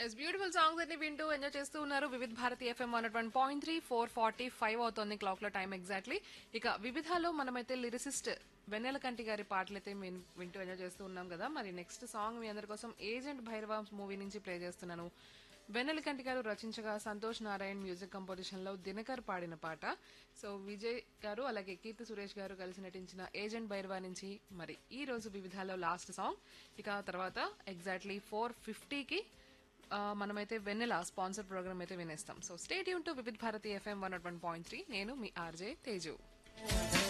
yes beautiful songs అన్ని వింటూ enjoy చేస్తూ ఉన్నారు Vividh Bharati FM one one point three four forty five అవుతుంది క్లాక్ లో టైం ఎగ్జాక్ట్లీ ఇక వివిధాలో మనమైతే లిరిసిస్ట్ వెన్నెల కంటి గారి పాటలు అయితే విన్- వింటూ ఎంజాయ్ చేస్తూ ఉన్నాం కదా మరి నెక్స్ట్ సాంగ్ మీ అందరి కోసం ఏజెంట్ భైరవ మూవీ నుంచి ప్లే చేస్తున్నాను వెన్నెల కంటి గారు రచించగా సంతోష్ నారాయణ్ మ్యూజిక్ కంపోజిషన్ లో దినకర్ పాడిన పాట సో విజయ్ గారు అలాగే కీర్తి సురేష్ గారు కలిసి నటించిన ఏజెంట్ భైరవ నుంచి మరి ఈ రోజు వివిధాలో లాస్ట్ సాంగ్ ఇక తర్వాత ఎగ్జాక్ట్లీ ఫోర్ ఫిఫ్టీకి ఆ, మనమైతే వెన్నెల స్పాన్సర్ ప్రోగ్రామ్ అయితే వినేస్తాం సో స్టేట్ యూన్ to Vividh Bharati FM one one point three నేను మీ ఆర్జే తేజు